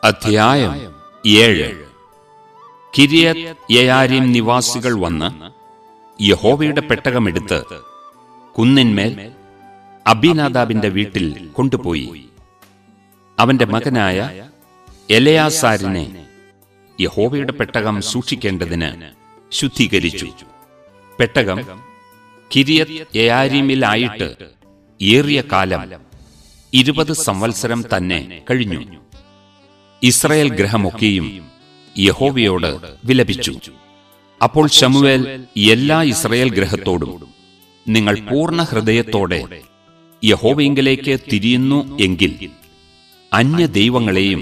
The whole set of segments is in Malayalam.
അധ്യായം ഏഴ് കിരിയത് യയാരീം നിവാസികൾ വന്ന് യഹോവയുടെ പെട്ടകമെടുത്ത് കുന്നിന്മേൽ അബിനാദാബിന്റെ വീട്ടിൽ കൊണ്ടുപോയി അവന്റെ മകനായ എലയാസാരിനെ യഹോവയുടെ പെട്ടകം സൂക്ഷിക്കേണ്ടതിന് ശുദ്ധീകരിച്ചു പെട്ടകം കിരിയത് യയാരീമിലായിട്ട് ഏറിയ കാലം ഇരുപത് സംവത്സരം തന്നെ കഴിഞ്ഞു ഇസ്രയേൽ ഗ്രഹമൊക്കെയും യഹോവയോട് വിലപിച്ചു അപ്പോൾ ശമുവേൽ എല്ലാ ഇസ്രയേൽ ഗ്രഹത്തോടും നിങ്ങൾ പൂർണ്ണ ഹൃദയത്തോടെ യഹോവയെങ്കിലേക്ക് തിരിയുന്നു എങ്കിൽ അന്യ ദൈവങ്ങളെയും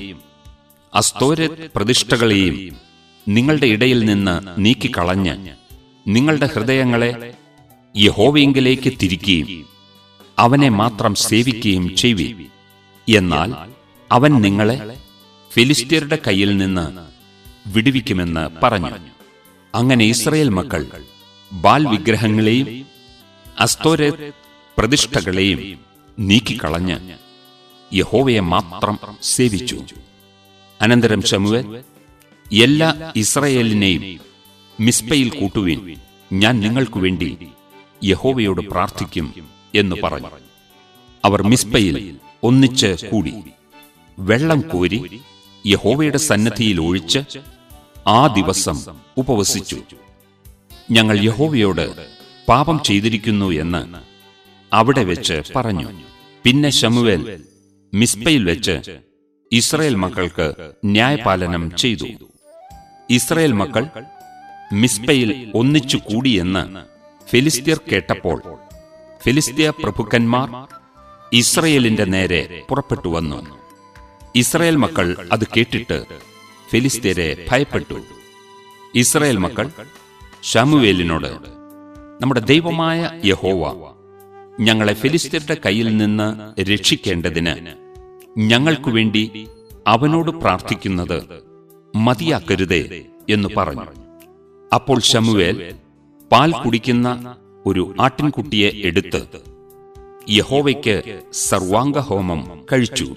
അസ്തോര പ്രതിഷ്ഠകളെയും നിങ്ങളുടെ ഇടയിൽ നിന്ന് നീക്കിക്കളഞ്ഞ് നിങ്ങളുടെ ഹൃദയങ്ങളെ യഹോവയെങ്കിലേക്ക് തിരിക്കുകയും അവനെ മാത്രം സേവിക്കുകയും ചെയ്വി എന്നാൽ അവൻ നിങ്ങളെ ഫിലിസ്തീരുടെ കയ്യിൽ നിന്ന് വിടുവിക്കുമെന്ന് പറഞ്ഞു അങ്ങനെ ഇസ്രയേൽ മക്കൾ ബാൽ വിഗ്രഹങ്ങളെയും അസ്തോര പ്രതിഷ്ഠകളെയും നീക്കിക്കളഞ്ഞ് യഹോവയെ മാത്രം സേവിച്ചു അനന്തരം ശമുവൽ എല്ലാ ഇസ്രയേലിനെയും മിസ്പയിൽ കൂട്ടുവിൻ ഞാൻ നിങ്ങൾക്കു വേണ്ടി യഹോവയോട് പ്രാർത്ഥിക്കും എന്ന് പറഞ്ഞു അവർ മിസ്പയിൽ ഒന്നിച്ച് കൂടി വെള്ളം കോരി യഹോവയുടെ സന്നദ്ധിയിൽ ഒഴിച്ച് ആ ദിവസം ഉപവസിച്ചു ഞങ്ങൾ യഹോവയോട് പാപം ചെയ്തിരിക്കുന്നു എന്ന് അവിടെ വെച്ച് പറഞ്ഞു പിന്നെ ശമുവേൽ മിസ്പയിൽ വെച്ച് ഇസ്രയേൽ മക്കൾക്ക് ന്യായപാലനം ചെയ്തു ഇസ്രയേൽ മക്കൾ മിസ്പയിൽ ഒന്നിച്ചു കൂടിയെന്ന് ഫിലിസ്തീർ കേട്ടപ്പോൾ ഫിലിസ്തീയ പ്രഭുക്കന്മാർ ഇസ്രയേലിന്റെ നേരെ പുറപ്പെട്ടു വന്നു ഇസ്രയേൽ മക്കൾ അത് കേട്ടിട്ട് ഫിലിസ്തീരെ ഭയപ്പെട്ടു ഇസ്രയേൽ മക്കൾ ഷമുവേലിനോട് നമ്മുടെ ദൈവമായ യഹോവ ഞങ്ങളെ ഫിലിസ്തീരുടെ കയ്യിൽ നിന്ന് രക്ഷിക്കേണ്ടതിന് ഞങ്ങൾക്കു വേണ്ടി അവനോട് പ്രാർത്ഥിക്കുന്നത് മതിയാക്കരുതേ എന്ന് പറഞ്ഞു അപ്പോൾ ശമുവേൽ പാൽ കുടിക്കുന്ന ഒരു ആട്ടിൻകുട്ടിയെ എടുത്ത് യഹോവയ്ക്ക് സർവാംഗഹോമം കഴിച്ചു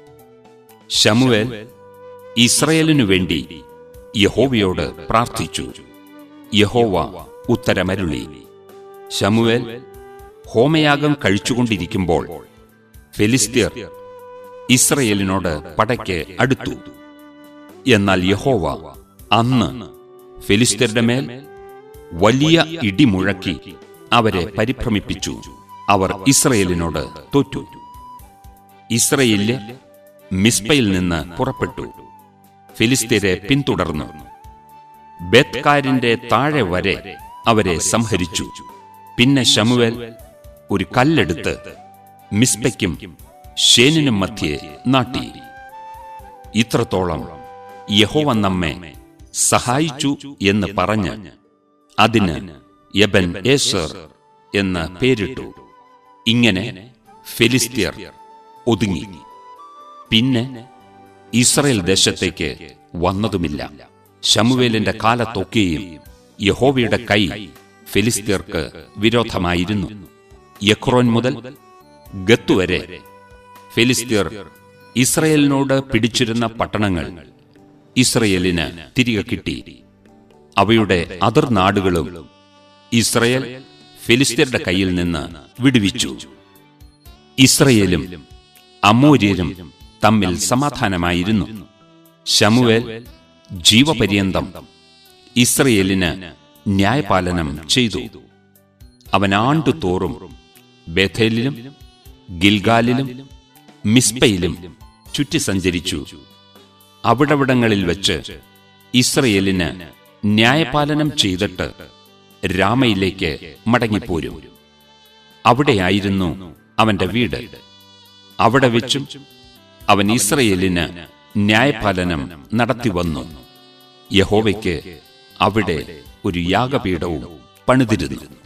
ശമുവേൽ ഇസ്രയേലിനു വേണ്ടി യഹോവയോട് പ്രാർത്ഥിച്ചു യഹോവ ഉത്തരമരുളി ശമുവേൽ ഹോമയാഗം കഴിച്ചുകൊണ്ടിരിക്കുമ്പോൾ ഫെലിസ്തീർ ഇസ്രയേലിനോട് പടയ്ക്ക് അടുത്തു എന്നാൽ യഹോവ അന്ന് ഫെലിസ്തീരുടെ മേൽ വലിയ ഇടിമുഴക്കി അവരെ പരിഭ്രമിപ്പിച്ചു അവർ ഇസ്രയേലിനോട് തോറ്റു ഇസ്രയേലിലെ മിസ്പയിൽ നിന്ന് പുറപ്പെട്ടു ഫിലിസ്തീരെ പിന്തുടർന്നു ബേത്കാരിന്റെ താഴെ വരെ അവരെ സംഹരിച്ചു പിന്നെ ശമുവേൽ ഒരു കല്ലെടുത്ത് മിസ്പയ്ക്കും ഷേനിനും മധ്യേ നാട്ടി ഇത്രത്തോളം യഹോവ നമ്മെ സഹായിച്ചു എന്ന് പറഞ്ഞ് അതിന് യബൻ ഏസർ എന്ന് പേരിട്ടു ഇങ്ങനെ ഫെലിസ്തീർ ഒതുങ്ങി പിന്നെ ഇസ്രയേൽ ദേശത്തേക്ക് വന്നതുമില്ല ശമുവേലിന്റെ കാലത്തൊക്കെയും യഹോവയുടെ കൈ ഫിലിസ്തീർക്ക് വിരോധമായിരുന്നു യക്രോൻ മുതൽ ഗത്ത് വരെ ഫിലിസ്തീർ ഇസ്രയേലിനോട് പിടിച്ചിരുന്ന പട്ടണങ്ങൾ ഇസ്രയേലിന് തിരികെ കിട്ടി അവയുടെ അതിർ നാടുകളും ഇസ്രയേൽ ഫിലിസ്തീരുടെ കയ്യിൽ നിന്ന് വിടുവിച്ചു ഇസ്രയേലും അമോര്യരും തമ്മിൽ സമാധാനമായിരുന്നു ശമുവേൽ ജീവപര്യന്തം ഇസ്രയേലിന് ന്യായപാലനം ചെയ്തു അവൻ ആണ്ടുതോറും ബേഥേലിലും ഗിൽഗാലിലും മിസ്പയിലും ചുറ്റി സഞ്ചരിച്ചു അവിടവിടങ്ങളിൽ വെച്ച് ഇസ്രയേലിന് ന്യായപാലനം ചെയ്തിട്ട് രാമയിലേക്ക് മടങ്ങിപ്പോരും അവിടെയായിരുന്നു അവന്റെ വീട് അവിടെ വെച്ചും അവൻ ഇസ്രയേലിന് ന്യായപാലനം നടത്തിവന്നു യഹോവയ്ക്ക് അവിടെ ഒരു യാഗപീഠവും പണിതിരുന്നു